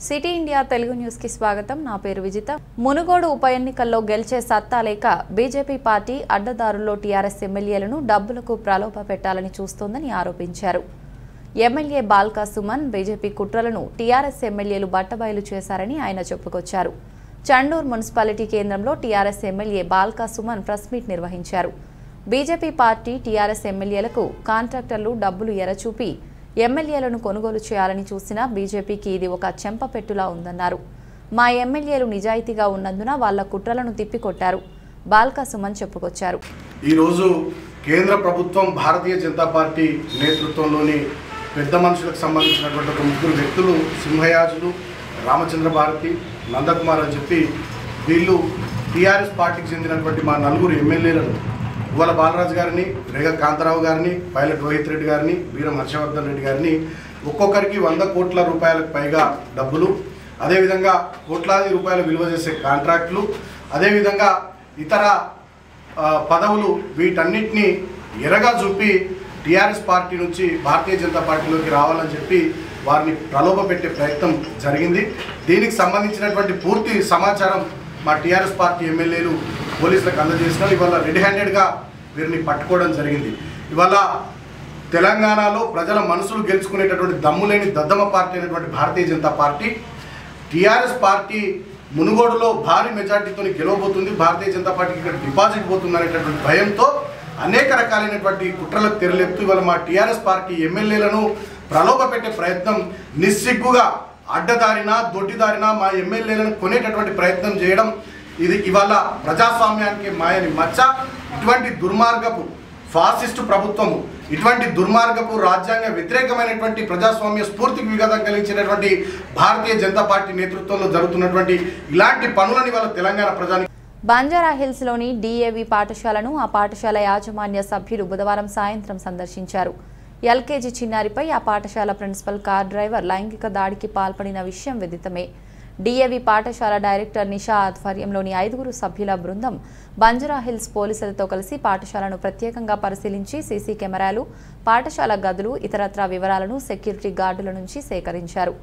City India Telugu news కి స్వాగతం నా పేరు విజిత మునుగోడు ఉప ఎన్నికల్లో గెలిచే సత్తా లేక బీజేపీ పార్టీ అడ్డదారుల్లో టీఆర్ఎస్ ఎమ్మెల్యేలను డబ్బులకు ప్రలోభ పెట్టాలని చూస్తోందని ఆరోపించారు ఎమ్మెల్యే బాల్కా సుమన్ బీజేపీ కుట్రలను టీఆర్ఎస్ ఎమ్మెల్యేలు బట్టబయలు చేశారని ఆయన చెప్పుకొచ్చారు చండూర్ మున్సిపాలిటీ కేంద్రంలో TRS MLA Balka Suman press meet నిర్వహించారు బీజేపీ పార్టీ టీఆర్ఎస్ ఎమ్మెల్యేలకు కాంట్రాక్టర్లు డబ్బులు ఎరచూపి ఎమ్మెల్యేలను కొనుగోలు చేయాలని చూసినా బీజేపీకి ఇది ఒక చెంపపెట్టులా ఉందన్నారు మా ఎమ్మెల్యేలు నిజాయితీగా ఉన్నందున వాళ్ళ కుట్రలను తిప్పికొట్టారు బాల్కా సుమన్ చెప్పుకొచ్చారు ఈరోజు కేంద్ర ప్రభుత్వం భారతీయ జనతా పార్టీ నేతృత్వంలోని పెద్ద మనుషులకు సంబంధించినటువంటి ఒక ముగ్గురు వ్యక్తులు సింహయాజులు రామచంద్ర భారతి నందకుమార్ అని చెప్పి వీళ్ళు టీఆర్ఎస్ పార్టీకి చెందినటువంటి మా నలుగురు ఎమ్మెల్యేలను ఉవ్వల బాలరాజు గారిని రేగ కాంతారావు గారిని పైలట్ రోహిత్ రెడ్డి గారిని వీరం హర్షవర్ధన్ రెడ్డి గారిని ఒక్కొక్కరికి వంద కోట్ల రూపాయలకు పైగా డబ్బులు అదేవిధంగా కోట్లాది రూపాయలు విలువ చేసే కాంట్రాక్టులు అదేవిధంగా ఇతర ఆ, పదవులు వీటన్నిటిని ఎరగా చూపి టీఆర్ఎస్ పార్టీ నుంచి భారతీయ జనతా పార్టీలోకి రావాలని చెప్పి వారిని ప్రలోభ పెట్టే ప్రయత్నం జరిగింది దీనికి సంబంధించినటువంటి పూర్తి సమాచారం మా టీఆర్ఎస్ పార్టీ ఎమ్మెల్యేలు పోలీసులకు అందజేసినారు ఇవాళ రెడ్ హ్యాండెడ్గా వీరిని పట్టుకోవడం జరిగింది ఇవాళ తెలంగాణలో ప్రజల మనసులు గెలుచుకునేటటువంటి దమ్ములేని దద్దమ్మ పార్టీ అయినటువంటి Bharatiya Janata party TRS party మునుగోడులో భారీ మెజార్టీతో గెలవబోతుంది భారతీయ జనతా పార్టీకి ఇక్కడ డిపాజిట్ పోతుంది అనేటటువంటి భయంతో అనేక రకాలైనటువంటి కుట్రలకు తెరలేపుతూ ఇవాళ మా టీఆర్ఎస్ పార్టీ ఎమ్మెల్యేలను ప్రలోభ పెట్టే ప్రయత్నం నిస్సిగ్గుగా అడ్డదారిన దొడ్డిదారిన మా ఎమ్మెల్యేలను కొనేటటువంటి ప్రయత్నం చేయడం ఇది ఇవాళ ప్రజాస్వామ్యానికి మాయని మచ్చ ఇటువంటి దుర్మార్గపు ఫాసిస్టు ప్రభుత్వము ఇటువంటి దుర్మార్గపు రాజ్యాంగ వ్యతిరేకమైనటువంటి ప్రజాస్వామ్య స్ఫూర్తికి విఘాతం కలిగించినటువంటి భారతీయ జనతా పార్టీ నేతృత్వంలో జరుగుతున్నటువంటి ఇలాంటి పనులని వాళ్ళ తెలంగాణ ప్రజాని బంజారా హిల్స్ లోని డీఏవి పాఠశాలను ఆ పాఠశాల యాజమాన్య సభ్యులు బుధవారం సాయంత్రం సందర్శించారు ఎల్కేజీ చిన్నారిపై ఆ పాఠశాల ప్రిన్సిపల్ కార్ డ్రైవర్ లైంగిక దాడికి పాల్పడిన విషయం విదితమే డీఏవి పాఠశాల డైరెక్టర్ నిషా ఆధ్వర్యంలోని ఐదుగురు సభ్యుల బృందం బంజారా హిల్స్ పోలీసులతో కలిసి పాఠశాలను ప్రత్యేకంగా పరిశీలించి సీసీ కెమెరాలు పాఠశాల గదులు ఇతరత్రా వివరాలను సెక్యూరిటీ గార్డుల నుంచి సేకరించారు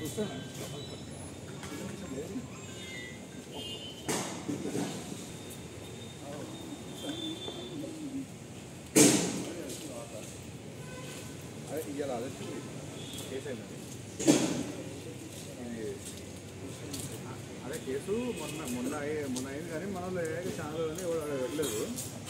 అదే ఇవాళ అదే కేసు అయిందండి ఇది అదే కేసు మొన్న మొన్న అయ్యి- మొన్న అయింది కానీ మన వాళ్ళు చాలా రోజులు ఎవరు వెళ్ళలేదు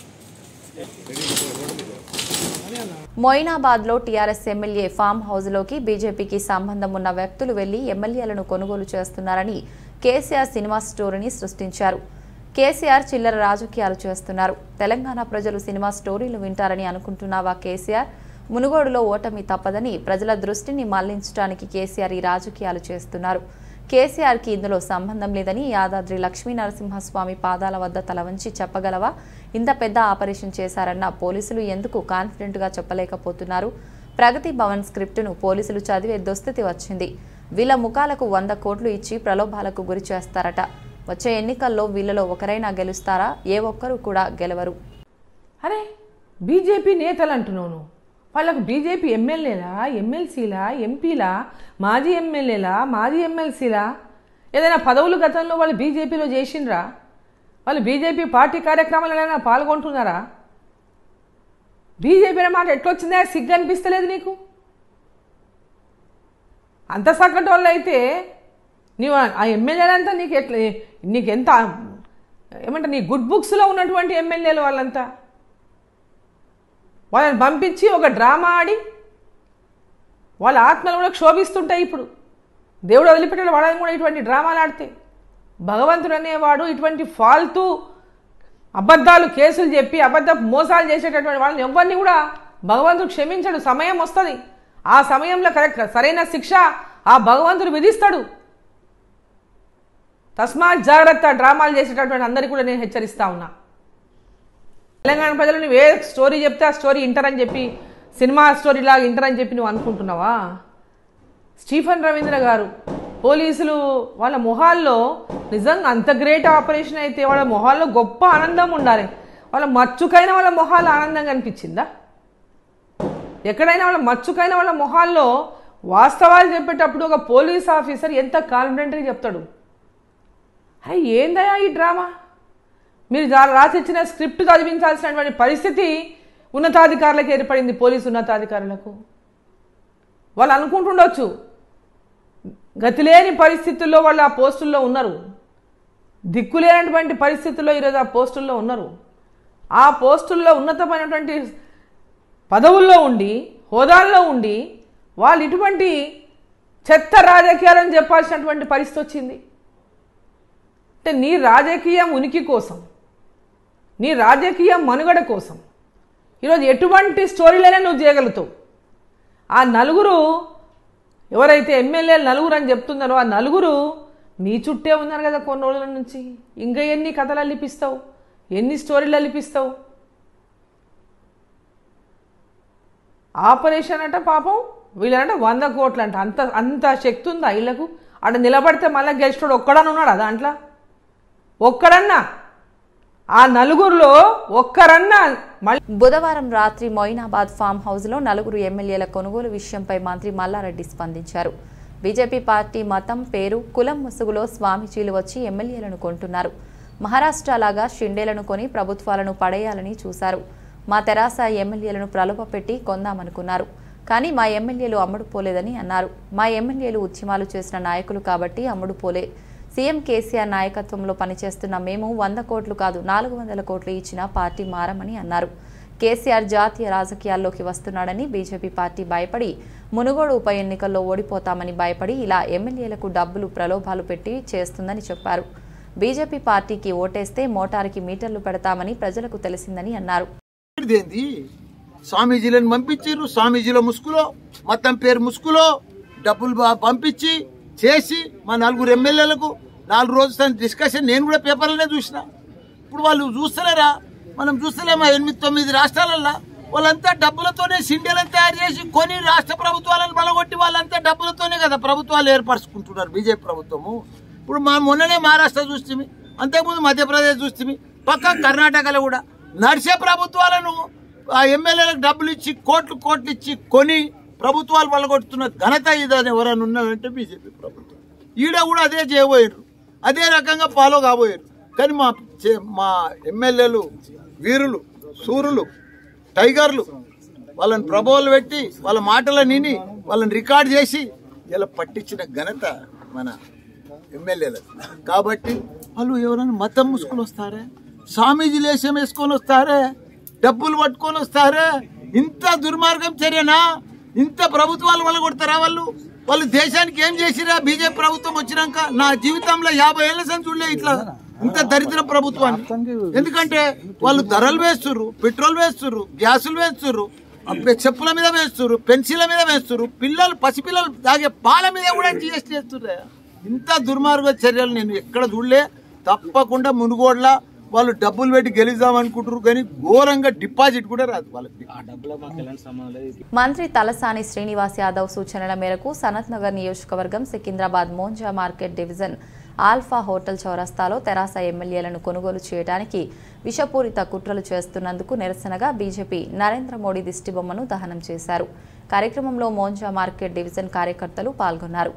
మొయినాబాద్లో టీఆర్ఎస్ ఎమ్మెల్యే ఫామ్ హౌస్లోకి బీజేపీకి సంబంధం ఉన్న వ్యక్తులు వెళ్లి ఎమ్మెల్యేలను కొనుగోలు చేస్తున్నారని కేసీఆర్ సినిమా స్టోరీని సృష్టించారు కేసీఆర్ చిల్లర రాజకీయాలు చేస్తున్నారు తెలంగాణ ప్రజలు సినిమా స్టోరీలు వింటారని అనుకుంటున్నావా కేసీఆర్ మునుగోడులో ఓటమి తప్పదని ప్రజల దృష్టిని మళ్లించడానికి కేసీఆర్ ఈ రాజకీయాలు చేస్తున్నారు కేసీఆర్కి ఇందులో సంబంధం లేదని యాదాద్రి లక్ష్మీ నరసింహస్వామి పాదాల వద్ద తల వంచి చెప్పగలవా ఇంత పెద్ద ఆపరేషన్ చేశారన్న పోలీసులు ఎందుకు కాన్ఫిడెంట్గా చెప్పలేకపోతున్నారు ప్రగతి భవన్ స్క్రిప్టును పోలీసులు చదివే దుస్థితి వచ్చింది వీళ్ళ ముఖాలకు వంద కోట్లు ఇచ్చి ప్రలోభాలకు గురి చేస్తారట వచ్చే ఎన్నికల్లో వీళ్ళలో ఒకరైనా గెలుస్తారా ఏ ఒక్కరు కూడా గెలవరు అరే బీజేపీ నేతలు అంటున్నావు నువ్వు వాళ్ళకు బీజేపీ ఎమ్మెల్యేలా ఎమ్మెల్సీలా ఎంపీలా మాజీ ఎమ్మెల్యేలా మాజీ ఎమ్మెల్సీలా ఏదైనా పదవులు గతంలో వాళ్ళు బీజేపీలో చేసిండ్రా వాళ్ళు బీజేపీ పార్టీ కార్యక్రమాలు ఏదైనా పాల్గొంటున్నారా బీజేపీ అనే మాట ఎట్లొచ్చిందా సిగ్గు అనిపిస్తలేదు నీకు అంత సగటు వాళ్ళు అయితే నీవు ఆ- ఆ ఎమ్మెల్యేలంతా నీకు ఎట్లా నీకు ఎంత ఏమంటే నీ గుడ్ బుక్స్లో ఉన్నటువంటి ఎమ్మెల్యేలు వాళ్ళంతా వాళ్ళని పంపించి ఒక డ్రామా ఆడి వాళ్ళ ఆత్మలు కూడా క్షోభిస్తుంటాయి ఇప్పుడు దేవుడు వదిలిపెట్టాడు వాళ్ళని కూడా ఇటువంటి డ్రామాలు ఆడితే భగవంతుడు అనేవాడు ఇటువంటి ఫాల్తూ అబద్ధాలు కేసులు చెప్పి అబద్ధ మోసాలు చేసేటటువంటి వాళ్ళని ఎవరిని కూడా భగవంతుడు క్షమించడు సమయం వస్తుంది ఆ సమయంలో కరెక్ట్ సరైన శిక్ష ఆ భగవంతుడు విధిస్తాడు తస్మాత్ జాగ్రత్త డ్రామాలు చేసేటటువంటి అందరికీ కూడా నేను హెచ్చరిస్తా ఉన్నా తెలంగాణ ప్రజలు నువ్వు ఏ స్టోరీ చెప్తే ఆ స్టోరీ ఇంటరని చెప్పి సినిమా స్టోరీ లాగా ఇంటరని చెప్పి నువ్వు అనుకుంటున్నావా స్టీఫన్ రవీంద్ర గారు పోలీసులు వాళ్ళ మొహాల్లో నిజంగా అంత గ్రేట్ ఆపరేషన్ అయితే వాళ్ళ మొహాల్లో గొప్ప ఆనందం ఉండాలి వాళ్ళ మచ్చుకైన వాళ్ళ మొహాల్లో ఆనందం కనిపించిందా ఎక్కడైనా వాళ్ళ మచ్చుకైన వాళ్ళ మొహాల్లో వాస్తవాలు చెప్పేటప్పుడు ఒక పోలీస్ ఆఫీసర్ ఎంత కాన్ఫిడెంట్గా చెప్తాడు అరే ఏందయ్యా ఈ డ్రామా మీరు రా- రాసిచ్చిన స్క్రిప్ట్ చదివించాల్సినటువంటి పరిస్థితి ఉన్నతాధికారులకు ఏర్పడింది పోలీసు ఉన్నతాధికారులకు వాళ్ళు అనుకుంటుండొచ్చు గతిలేని పరిస్థితుల్లో వాళ్ళు ఆ పోస్టుల్లో ఉన్నారు దిక్కులేనటువంటి పరిస్థితుల్లో ఈరోజు ఆ పోస్టుల్లో ఉన్నారు ఆ పోస్టుల్లో ఉన్నతమైనటువంటి పదవుల్లో ఉండి హోదాల్లో ఉండి వాళ్ళు ఇటువంటి చెత్త రాజకీయాలను చెప్పాల్సినటువంటి పరిస్థితి వచ్చింది అంటే నీ రాజకీయ ఉనికి కోసం నీ రాజకీయ మనుగడ కోసం ఈరోజు ఎటువంటి స్టోరీలైనా నువ్వు చేయగలుగుతావు ఆ నలుగురు ఎవరైతే ఎమ్మెల్యేలు నలుగురు అని చెప్తున్నారో ఆ నలుగురు నీ చుట్టే ఉన్నారు కదా కొన్ని రోజుల నుంచి ఇంకా ఎన్ని కథలు అల్లిపిస్తావు ఎన్ని స్టోరీలు అల్లిపిస్తావు ఆపరేషన్ అంట పాపం వీళ్ళంటే వంద కోట్లు అంట అంత అంత శక్తి ఉందా వీళ్ళకు అక్కడ నిలబడితే మళ్ళీ గెలిచినోడు ఒక్కడని ఉన్నాడా దాంట్లో ఒక్కడన్నా ఆ నలుగురిలో ఒక్కరన్నా మళ్ళీ బుధవారం రాత్రి మొయినాబాద్ ఫామ్ హౌస్లో నలుగురు ఎమ్మెల్యేల కొనుగోలు విషయంపై మంత్రి మల్లారెడ్డి స్పందించారు బీజేపీ పార్టీ మతం పేరు కులం ముసుగులో స్వామీజీలు వచ్చి ఎమ్మెల్యేలను కొంటున్నారు మహారాష్ట్ర లాగా షిండేలను కొని ప్రభుత్వాలను పడేయాలని చూశారు మా తెరాస ఎమ్మెల్యేలను ప్రలోభపెట్టి కొందామనుకున్నారు కానీ మా ఎమ్మెల్యేలు అమ్ముడు పోలేదని అన్నారు మా ఎమ్మెల్యేలు ఉద్యమాలు చేసిన నాయకులు కాబట్టి అమ్ముడు పోలే సీఎం కేసీఆర్ నాయకత్వంలో పనిచేస్తున్న మేము వంద కోట్లు కాదు నాలుగు వందల కోట్లు ఇచ్చిన పార్టీ మారమని అన్నారు కేసీఆర్ జాతీయ రాజకీయాల్లోకి వస్తున్నాడని బీజేపీ పార్టీ భయపడి మునుగోడు ఉప ఎన్నికల్లో ఓడిపోతామని భయపడి ఇలా ఎమ్మెల్యేలకు డబ్బులు ప్రలోభాలు పెట్టి చేస్తుందని చెప్పారు బీజేపీ పార్టీకి ఓటేస్తే మోటారుకి మీటర్లు పెడతామని ప్రజలకు తెలిసిందని అన్నారు ఏంది స్వామీజీలను పంపించారు స్వామీజీల ముసుగులో మొత్తం పేరు ముసుగులో డబ్బులు బా- పంపించి చేసి మా నలుగురు ఎమ్మెల్యేలకు నాలుగు రోజుల డిస్కషన్ నేను కూడా పేపర్లనే చూసిన ఇప్పుడు వాళ్ళు చూస్తలేరా మనం చూస్తలేమా ఎనిమిది తొమ్మిది రాష్ట్రాలల్లో వాళ్ళంతా డబ్బులతోనే సిండెలను తయారు చేసి కొని రాష్ట్ర ప్రభుత్వాలను బలగొట్టి వాళ్ళంతా డబ్బులతోనే కదా ప్రభుత్వాలు ఏర్పరచుకుంటున్నారు బీజేపీ ప్రభుత్వము ఇప్పుడు మా మొన్ననే మహారాష్ట్ర చూస్తుంది అంతకుముందు మధ్యప్రదేశ్ చూస్తుంది పక్క కర్ణాటకలో కూడా నడిచే ప్రభుత్వాలను ఆ ఎమ్మెల్యేలకు డబ్బులు ఇచ్చి కోట్లు కోట్లు ఇచ్చి కొని ప్రభుత్వాలు పలగొట్టుతున్న ఘనత ఇదని ఎవరైనా ఉన్నారంటే బీజేపీ ప్రభుత్వం ఈడ కూడా అదే చేయబోయారు అదే రకంగా ఫాలో కాబోయారు కానీ మా చే- మా ఎమ్మెల్యేలు వీరులు సూరులు టైగర్లు వాళ్ళని ప్రభావాలు పెట్టి వాళ్ళ మాటలను విని వాళ్ళని రికార్డ్ చేసి ఇలా పట్టించిన ఘనత మన ఎమ్మెల్యేలు కాబట్టి వాళ్ళు ఎవరైనా మతం ముసుకుని వస్తారే స్వామీజీ లేశం వేసుకొని వస్తారే డబ్బులు పట్టుకొని వస్తారే ఇంత దుర్మార్గం చర్యనా ఇంత ప్రభుత్వాలు వల్ల కొడతారా వాళ్ళు వాళ్ళు దేశానికి ఏం చేసిరా బీజేపీ ప్రభుత్వం వచ్చినాక నా జీవితంలో యాభై ఏళ్ళ సంది చూడలే ఇట్లా ఇంత దరిద్ర ప్రభుత్వాన్ని ఎందుకంటే వాళ్ళు ధరలు వేస్తుర్రు పెట్రోల్ వేస్తుర్రు గ్యాసులు వేస్తుర్రు అప్పుడే చెప్పుల మీద వేస్తుర్రు పెన్సిళ్ళ మీద వేస్తుర్రు పిల్లలు పసిపిల్లలు తాగే పాల మీద కూడా జిఎస్టీ వేస్తుర్రే ఇంత దుర్మార్గ చర్యలు నేను ఎక్కడ చూడలే తప్పకుండా మునుగోడ్ల వాళ్ళు డబ్బులు పెట్టి గెలుద్దాం అనుకుంటారు కానీ ఘోరంగా డిపాజిట్ కూడా రాదు వాళ్ళకి మంత్రి తలసాని శ్రీనివాస్ యాదవ్ సూచనల మేరకు సనత్ నగర్ నియోజకవర్గం Secunderabad Monda market division alpha hotel చౌరస్తాలో తెరాస ఎమ్మెల్యేలను కొనుగోలు చేయడానికి విషపూరిత కుట్రలు చేస్తున్నందుకు నిరసనగా బీజేపీ నరేంద్ర మోడీ దిష్టిబొమ్మను దహనం చేశారు కార్యక్రమంలో మోంజా మార్కెట్ డివిజన్ కార్యకర్తలు పాల్గొన్నారు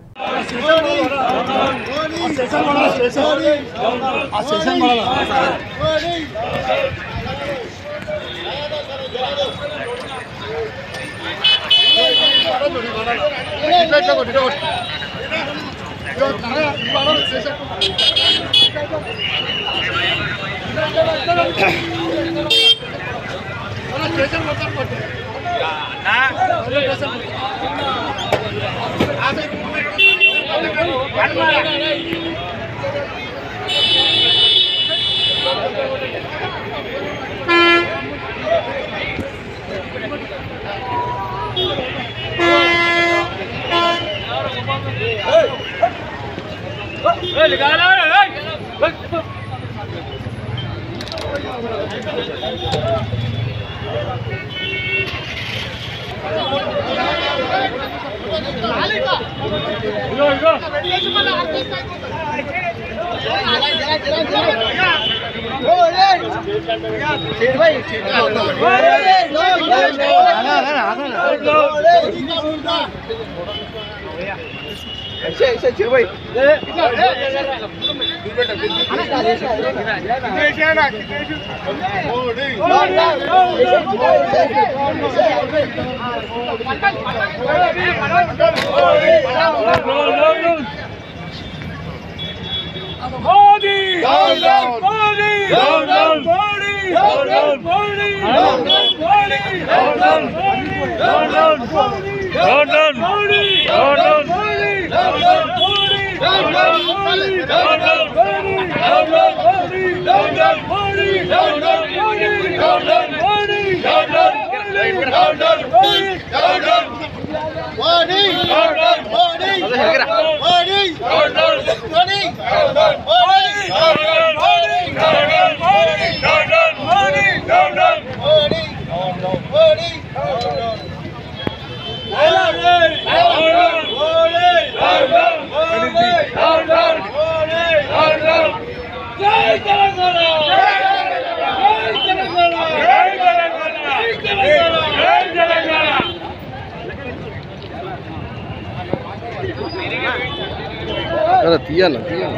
తీయాలి తీయాలి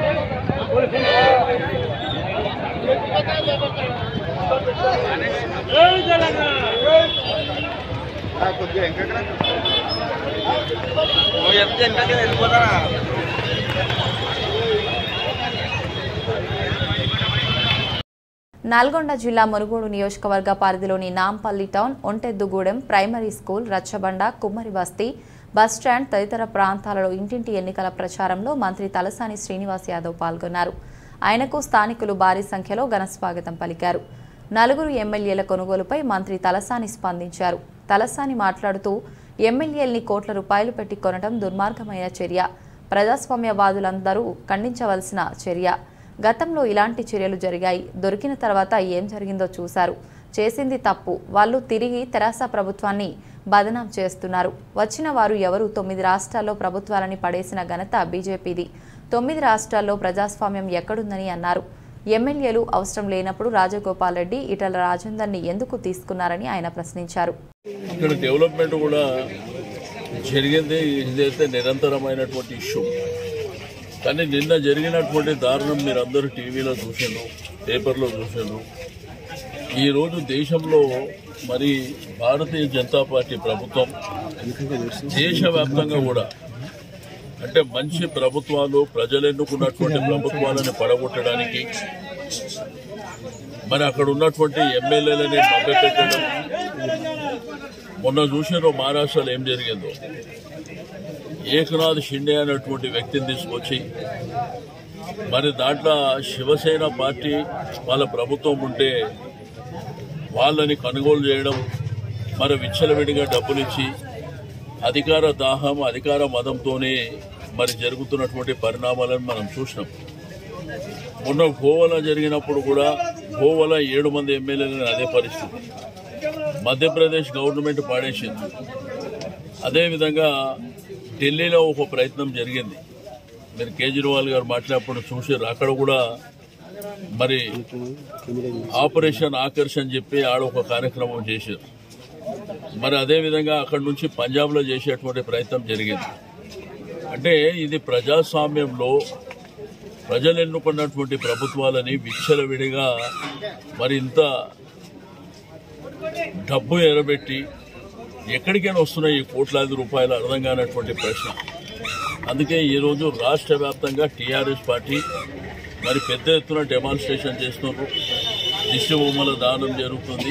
నల్గొండ జిల్లా మునుగోడు నియోజకవర్గ పరిధిలోని Nampally town Ontheddugudem primary school రచ్చబండ కుమ్మరి బస్తీ బస్టాండ్ తదితర ప్రాంతాలలో ఇంటింటి ఎన్నికల ప్రచారంలో మంత్రి తలసాని శ్రీనివాస్ యాదవ్ పాల్గొన్నారు ఆయనకు స్థానికులు భారీ సంఖ్యలో ఘనస్వాగతం పలికారు నలుగురు ఎమ్మెల్యేల కొనుగోలుపై మంత్రి తలసాని స్పందించారు తలసాని మాట్లాడుతూ ఎమ్మెల్యేల్ని కోట్ల రూపాయలు పెట్టి కొనడం దుర్మార్గమైన చర్య ప్రజాస్వామ్యవాదులందరూ ఖండించవలసిన చర్య గతంలో ఇలాంటి చర్యలు జరిగాయి దొరికిన తర్వాత ఏం జరిగిందో చూశారు చేసింది తప్పు వాళ్ళు తిరిగి తెరాస ప్రభుత్వాన్ని బదనాం చేస్తున్నారు వచ్చిన వారు ఎవరు తొమ్మిది రాష్ట్రాల్లో ప్రభుత్వాలని పడేసిన ఘనత బీజేపీది తొమ్మిది రాష్ట్రాల్లో ప్రజాస్వామ్యం ఎక్కడుందని అన్నారు ఎమ్మెల్యేలు అవసరం లేనప్పుడు రాజగోపాల్ రెడ్డి ఈటల రాజేందర్ని ఎందుకు తీసుకున్నారని ఆయన ప్రశ్నించారు ఇక్కడ డెవలప్మెంట్ కూడా జరిగింది ఇదైతే నిరంతరమైనటువంటి ఇష్యూ కానీ నిన్న జరిగినటువంటి దారుణం మీరందరూ టీవీలో చూసారు పేపర్లో చూసారు ఈరోజు దేశంలో మరి భారతీయ జనతా పార్టీ ప్రభుత్వం దేశవ్యాప్తంగా కూడా అంటే మంచి ప్రభుత్వాలు ప్రజలు ఎన్నుకున్నటువంటి ప్రభుత్వాలను పడగొట్టడానికి మరి అక్కడ ఉన్నటువంటి ఎమ్మెల్యేలని మభ్యపెట్టడం మొన్న చూసిన మహారాష్ట్రలో ఏం జరిగిందో ఏకనాథ్ షిండే అనేటువంటి వ్యక్తిని తీసుకొచ్చి మరి దాంట్లో శివసేన పార్టీ వాళ్ళ ప్రభుత్వం ఉంటే వాళ్ళని కొనుగోలు చేయడం మరి విచ్చలవిడిగా డబ్బులు ఇచ్చి అధికార దాహం అధికార మదంతోనే మరి జరుగుతున్నటువంటి పరిణామాలను మనం చూసినాం మొన్న గోవల జరిగినప్పుడు కూడా గోవల ఏడు మంది ఎమ్మెల్యేలను అదే పరిస్థితి మధ్యప్రదేశ్ గవర్నమెంట్ పాడేసింది అదేవిధంగా ఢిల్లీలో ఒక ప్రయత్నం జరిగింది మీరు కేజ్రీవాల్ గారు మాట్లాడినప్పుడు చూసారు అక్కడ కూడా మరి ఆపరేషన్ ఆకర్ష్ అని చెప్పి ఆడ ఒక కార్యక్రమం చేశారు మరి అదే విధంగా అక్కడ నుంచి పంజాబ్లో చేసేటువంటి ప్రయత్నం జరిగింది అంటే ఇది ప్రజాస్వామ్యంలో ప్రజలు ఎన్నుకున్నటువంటి ప్రభుత్వాలని విచ్చలవిడిగా మరి ఇంత డబ్బు ఎరబెట్టి ఎక్కడికైనా వస్తున్నాయి ఈ కోట్లాది రూపాయలు అర్థం కానటువంటి ప్రశ్న అందుకే ఈరోజు రాష్ట్ర వ్యాప్తంగా టీఆర్ఎస్ పార్టీ మరి పెద్ద ఎత్తున డెమాన్స్ట్రేషన్ చేస్తున్నారు దిష్టి బొమ్మల దానం జరుగుతుంది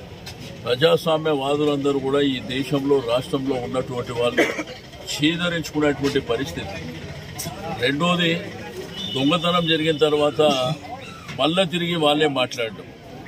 ప్రజాస్వామ్యవాదులందరూ కూడా ఈ దేశంలో రాష్ట్రంలో ఉన్నటువంటి వాళ్ళు చీదరించుకునేటువంటి పరిస్థితి రెండోది దొంగతనం జరిగిన తర్వాత మళ్ళా తిరిగి వాళ్ళే మాట్లాడడం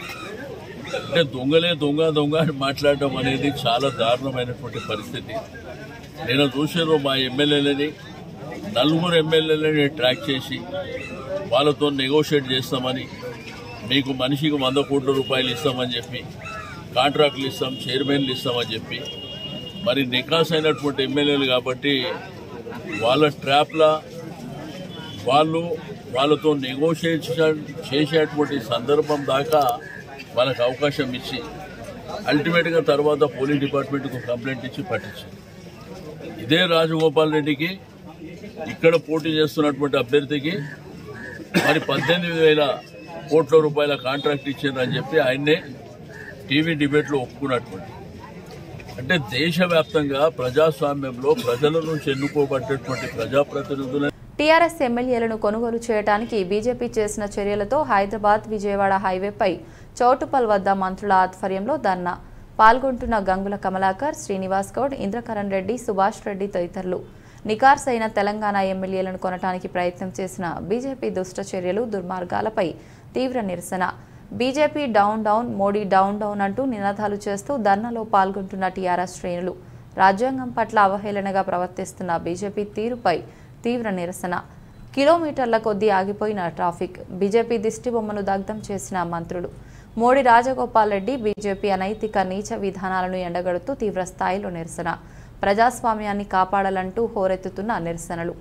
అంటే దొంగలే దొంగ దొంగ అని మాట్లాడడం అనేది చాలా దారుణమైనటువంటి పరిస్థితి నేను చూసాను మా ఎమ్మెల్యేలని నలుగురు ఎమ్మెల్యేలని ట్రాక్ చేసి వాళ్ళతో నెగోషియేట్ చేస్తామని మీకు మనిషికి వంద కోట్ల రూపాయలు ఇస్తామని చెప్పి కాంట్రాక్ట్లు ఇస్తాం చైర్మన్లు ఇస్తామని చెప్పి మరి నికాస్ అయినటువంటి ఎమ్మెల్యేలు కాబట్టి వాళ్ళ ట్రాప్లా వాళ్ళు వాళ్ళతో నెగోషియేషన్ చేసేటువంటి సందర్భం దాకా వాళ్ళకి అవకాశం ఇచ్చి అల్టిమేట్గా తర్వాత పోలీస్ డిపార్ట్మెంట్కు కంప్లైంట్ ఇచ్చి పట్టించారు ఇదే రాజగోపాల్ రెడ్డికి ఇక్కడ పోటీ చేస్తున్నటువంటి అభ్యర్థికి మరి పద్దెనిమిది వేల కోట్ల రూపాయల కాంట్రాక్ట్ ఇచ్చిందని చెప్పి ఆయన్నే టీవీ డిబేట్లో ఒప్పుకున్నటువంటి అంటే దేశవ్యాప్తంగా ప్రజాస్వామ్యంలో ప్రజల నుంచి ఎన్నుకోబడ్డటువంటి ప్రజాప్రతినిధులను టీఆర్ఎస్ ఎమ్మెల్యేలను కొనుగోలు చేయడానికి బీజేపీ చేసిన చర్యలతో హైదరాబాద్ విజయవాడ హైవేపై చౌటుపల్ వద్ద మంత్రుల ఆధ్వర్యంలో ధర్నా పాల్గొంటున్న గంగుల కమలాకర్ శ్రీనివాస్ గౌడ్ ఇంద్రకరణ్ రెడ్డి సుభాష్ రెడ్డి తదితరులు నికార్స్ అయిన తెలంగాణ ఎమ్మెల్యేలను కొనటానికి ప్రయత్నం చేసిన బీజేపీ దుష్ట చర్యలు దుర్మార్గాలపై తీవ్ర నిరసన BJP down down Modi down down అంటూ నినాదాలు చేస్తూ ధర్నాలో పాల్గొంటున్న టీఆర్ఎస్ శ్రేణులు రాజ్యాంగం పట్ల అవహేళనగా ప్రవర్తిస్తున్న బీజేపీ తీరుపై తీవ్ర నిరసన కిలోమీటర్ల కొద్దీ ఆగిపోయిన ట్రాఫిక్ బీజేపీ దిష్టి బొమ్మను దగ్ధం చేసిన మంత్రులు మోడీ రాజగోపాల్ రెడ్డి బీజేపీ అనైతిక నీచ విధానాలను ఎండగడుతూ తీవ్ర స్థాయిలో నిరసన ప్రజాస్వామ్యాన్ని కాపాడాలంటూ హోరెత్తుతున్న నిరసనలు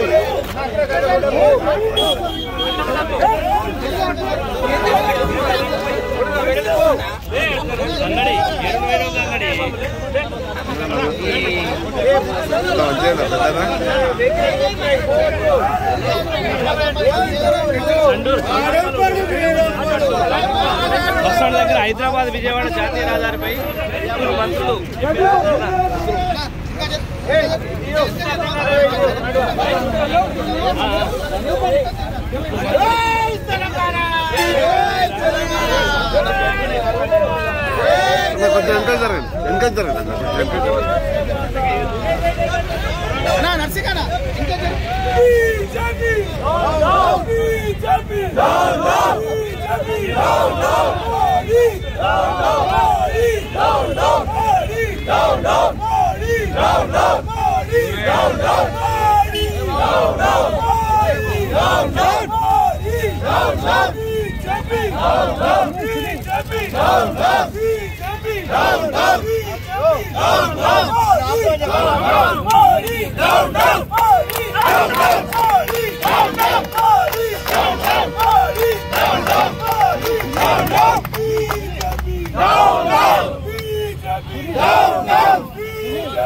బస్టాండ్ దగ్గర హైదరాబాద్ విజయవాడ జాతీయ రహదారిపై ముగ్గురు మంత్రులు కొంచెం వెనక జరగండి వెనక జరగండి వెనక జరగండి Down, down!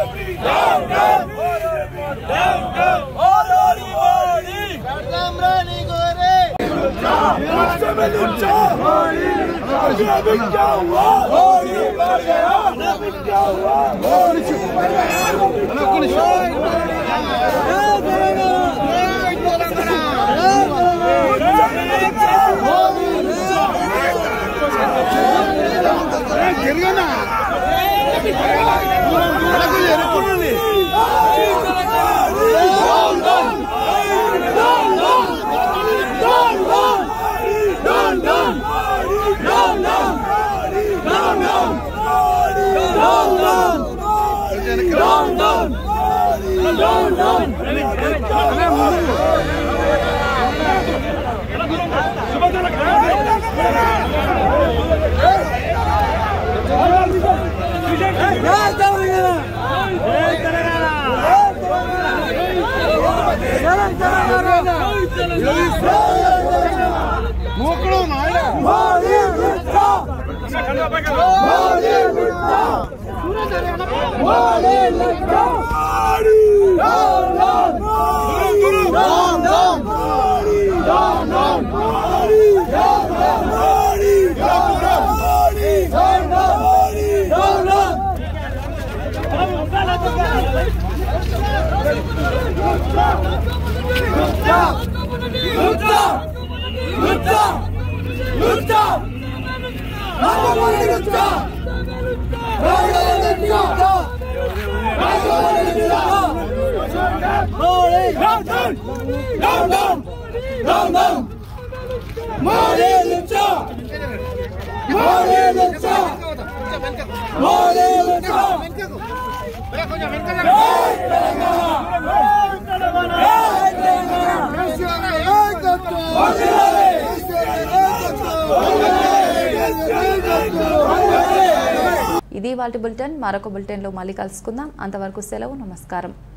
ఇది వాటి బులెటిన్ మరొక బులెటిన్లో మళ్ళీ కలుసుకుందాం అంతవరకు సెలవు నమస్కారం